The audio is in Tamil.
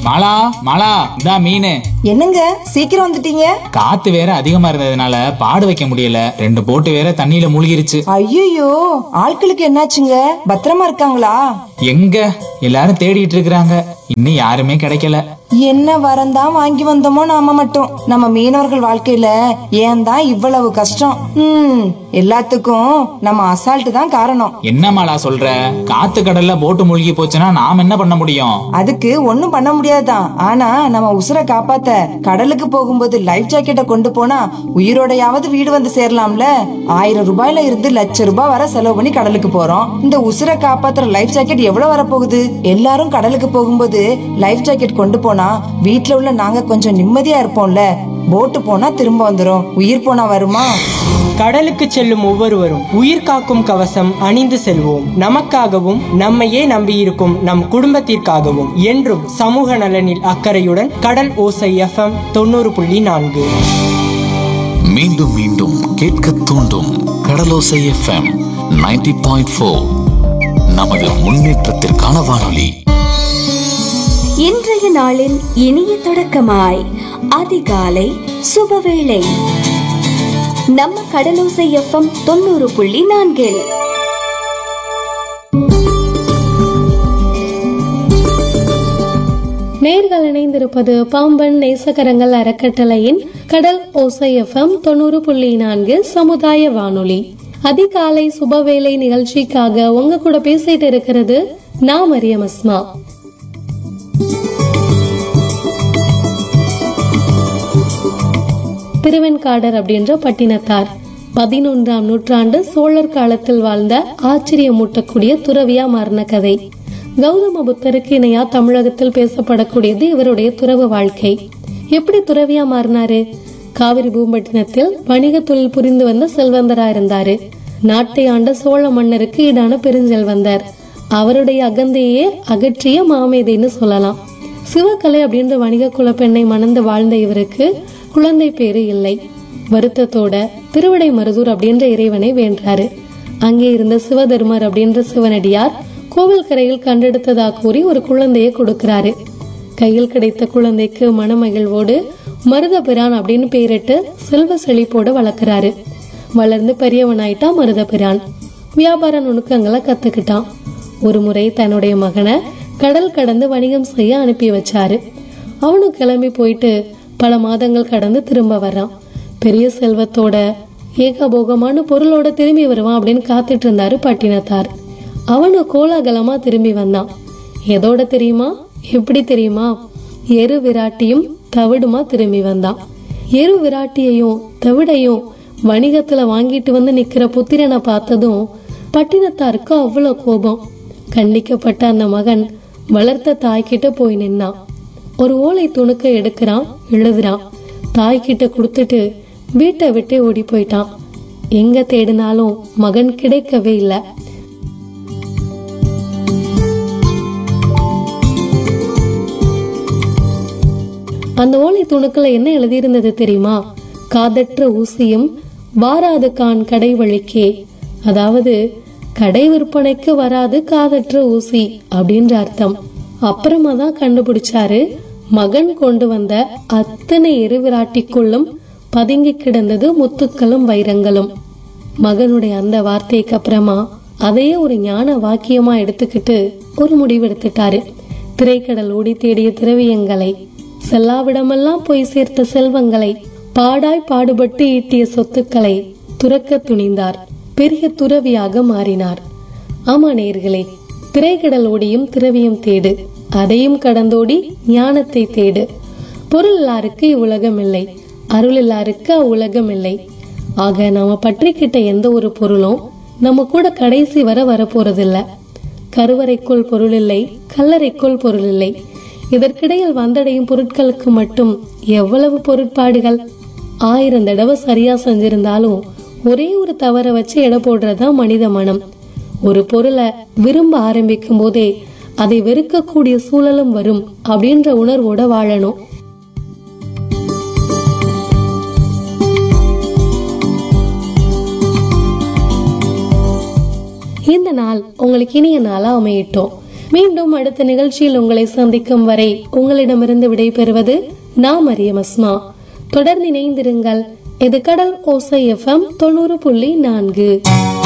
மாலா மாலா இந்தா மீன் என்னங்க சீக்கிரம் வந்துட்டீங்க காத்து வேற அதிகமா இருந்ததுனால பாடு வைக்க முடியல ரெண்டு போட்டு வேற தண்ணியில மூழ்கிருச்சு ஐயோ ஆட்களுக்கு என்னாச்சுங்க பத்திரமா இருக்காங்களா எங்க எல்லாரும் தேடிட்டு இருக்கிறாங்க இன்னும் யாருமே கிடைக்கல என்ன வரந்தான் வாங்கி வந்தோமோ நாம மட்டும் நம்ம மீனவர்கள் வாழ்க்கையில ஏன் தான் இவ்வளவு கஷ்டம் ம் எல்லாத்துக்கும் நம்ம அசால்ட் தான் காரணம் என்ன மாலா சொல்ற காத்து கடல்ல போட்டு மூழ்கி போச்சுன்னா நாம் என்ன பண்ண முடியும் அதுக்கு ஒண்ணும் பண்ண முடியாதுதான் ஆனா நம்ம உசுரை காப்பாத்த கடலுக்கு போகும்போது லைஃப் ஜாக்கெட்டை கொண்டு போனா உயிரோடையாவது வீடு வந்து சேரலாம்ல ஆயிரம் ரூபாயில இருந்து லட்ச ரூபாய் வரை செலவு பண்ணி கடலுக்கு போறோம் இந்த உசுரை காப்பாத்துற லைஃப் ஜாக்கெட் எவ்வளவு வரப்போகுது எல்லாரும் கடலுக்கு போகும்போது லைஃப் ஜாக்கெட் கொண்டு போனா வீட்ல உள்ள நாங்க கொஞ்சம் நிம்மதியா இருப்போம்ல போட்டு போனா திரும்ப வந்துரும் உயிர் போனா வருமா கடலுக்கு செல்லும் ஒவ்வொருவரும் உயிர் காக்கும் கவசம் அணிந்து செல்வோம் நமக்காகவும் நம்மையே நம்பியிருக்கும் நம் குடும்பத்திற்காகவும் என்றும் சமூக நலனில் அக்கறையுடன் கடல் ஓசை எஃப்எம் தொண்ணூறு புள்ளி நான்கு மீண்டும் மீண்டும் கேட்க தூண்டும் கடலோசை எஃப்எம் 90.4 பாயிண்ட் ஃபோர் நமது முன்னேற்றத்திற்கான வானொலி இன்றைய நாளின் இனிய தொடக்கமாய் அதிகாலை சுபவேளை நம்ம கடலோசை எஃப்எம் தொண்ணூறு புள்ளி நான்கில் நேர்கள் இணைந்திருப்பது பாம்பன் நேசகரங்கள் அறக்கட்டளையின் கடல் ஓசை எஃப்எம் தொண்ணூறு புள்ளி நான்கு சமுதாய வானொலி அதிகாலை சுபவேளை நிகழ்ச்சிக்காக உங்க கூட பேசிட்டு இருக்கிறது நான் மரியம் அஸ்மா திருவெண்காடர் அப்படின்ற பட்டினத்தார் பதினொன்றாம் நூற்றாண்டு சோழர் காலத்தில் வாழ்ந்த ஆச்சரியமூட்டக்கூடிய துறவியா மாறின கதை கௌதம புத்தருக்கு இணையா தமிழகத்தில் பேசப்படக்கூடியது இவருடைய துறவு வாழ்க்கை எப்படி துறவியா மாறினாரு காவிரி பூம்பட்டினத்தில் வணிக தொழில் புரிந்து வந்த செல்வந்தரா இருந்தாரு நாட்டை ஆண்ட சோழ மன்னருக்கு ஈடான பெருஞ்செல்வந்தர் அவருடைய அகந்தையே அகற்றிய மாமேதைன்னு சொல்லலாம் சிவகலை அப்படின்ற வணிக குலப்பெண்ணை மணந்து வாழ்ந்த இவருக்கு குழந்தை பேரு இல்லை வருத்தத்தோட திருவிடை மருதூர் அப்படின்ற இறைவனை வேண்டாரு அங்கே இருந்த சிவதர்மர் அப்படின்ற சிவனடியார் கோவில் கரையில் கண்டெடுத்ததா கூறி ஒரு குழந்தையை கொடுக்கிறாரு கையில் கிடைத்த குழந்தைக்கு மனமகிழ்வோடு மருதபிரான் அப்படின்னு பெயரிட்டு செல்வ செழிப்போட வளர்க்கிறாரு வளர்ந்து பெரியவனாயிட்டா மருதபிரான் வியாபார நுணுக்கங்களை கத்துக்கிட்டான் ஒரு முறை தன்னுடைய மகனை கடல் கடந்து வணிகம் செய்ய அனுப்பி வச்சாரு அவனும் கிளம்பி போயிட்டு பல மாதங்கள் கடந்து திரும்ப வர்றான் பெரிய செல்வத்தோட ஏகபோகமான பொருளோட திரும்பி வருவான் அப்படின்னு காத்துட்டு இருந்தாரு பட்டினத்தார் அவனும் கோலாகலமா திரும்பி வந்தான் எதோட தெரியுமா எப்படி தெரியுமா எரு விராட்டியும் தவிடுமா திரும்பி வந்தான் எரு விராட்டியையும் தவிடையும் வணிகத்துல வாங்கிட்டு வந்து நிக்கிற புத்திரனை பார்த்ததும் பட்டினத்தாருக்கு அவ்வளவு கோபம் கண்டிக்கப்பட்ட அந்த மகன் வளர்த்த தாய்கிட்ட போய் நின்னான் ஒரு ஓலை துணுக்க எடுக்கிறான் எழுதுறான் தாய்கிட்ட கொடுத்துட்டு வீட்டை விட்டு ஓடி போயிட்டான் எங்க தேடினாலும் மகன் கிடைக்கவே இல்லை அந்த ஓலை துணுக்குல என்ன எழுதியிருந்தது தெரியுமா காதற்ற ஊசியும் வாராது கான் கடை வழிக்கே அதாவது கடை விற்பனைக்கு வராது காதற்ற ஊசி அப்படின்ற அர்த்தம் அப்புறமா தான் கண்டுபிடிச்சாரு மகன் கொண்டு வந்த அத்தனை எருவிராட்டிக்குள்ளும் பதுங்கி கிடந்தது முத்துக்களும் வைரங்களும் மகனுடைய அந்த வார்த்தைக்கு அப்புறமா அதையே ஒரு ஞான வாக்கியமா எடுத்துக்கிட்டு ஒரு முடிவு எடுத்துட்டாரு திரைக்கடல் ஓடி தேடிய திரவியங்களை செல்லாவிடமெல்லாம் போய் சேர்த்த செல்வங்களை பாடாய் பாடுபட்டு ஈட்டிய சொத்துக்களை துறக்க துணிந்தார் பெரிய துறவியாக மாறினார் ஆமா நேர்களே திரைக்கடல் ஓடியும் திரவியம் தேடு அதையும் கடந்தோடி ஞானத்தை தேடு பொருள் எல்லாருக்கு இவ்வுலகம் இல்லை அருள் எல்லாருக்கு அவ்வுலகம் இல்லை ஆக நாம பற்றிக்கிட்ட எந்த ஒரு பொருளும் நம்ம கூட கடைசி வர வரப்போறதில்ல கருவறைக்குள் பொருள் இல்லை கல்லறைக்குள் பொருள் இல்லை இதற்கிடையில் வந்தடையும் பொருட்களுக்கு மட்டும் எவ்வளவு பொருட்பாடுகள் ஆயிரம் தடவை சரியா செஞ்சிருந்தாலும் ஒரே ஒரு தவற வச்சு எடை போடுறதா மனித மனம் ஒரு பொருளை விரும்ப ஆரம்பிக்கும் போதே அதை வெறுக்கக்கூடிய சூழலும் வரும் அப்படின்ற உணர்வோட வாழணும் இந்த நாள் உங்களுக்கு இனிய நாளா அமையட்டும் மீண்டும் அடுத்த நிகழ்ச்சியில் உங்களை சந்திக்கும் வரை உங்களிடமிருந்து விடைபெறுவது நான் மரியம் அஸ்மா தொடர்ந்து இணைந்திருங்கள் இது கடல் ஓசை எஃப்எம் தொண்ணூறு புள்ளி நான்கு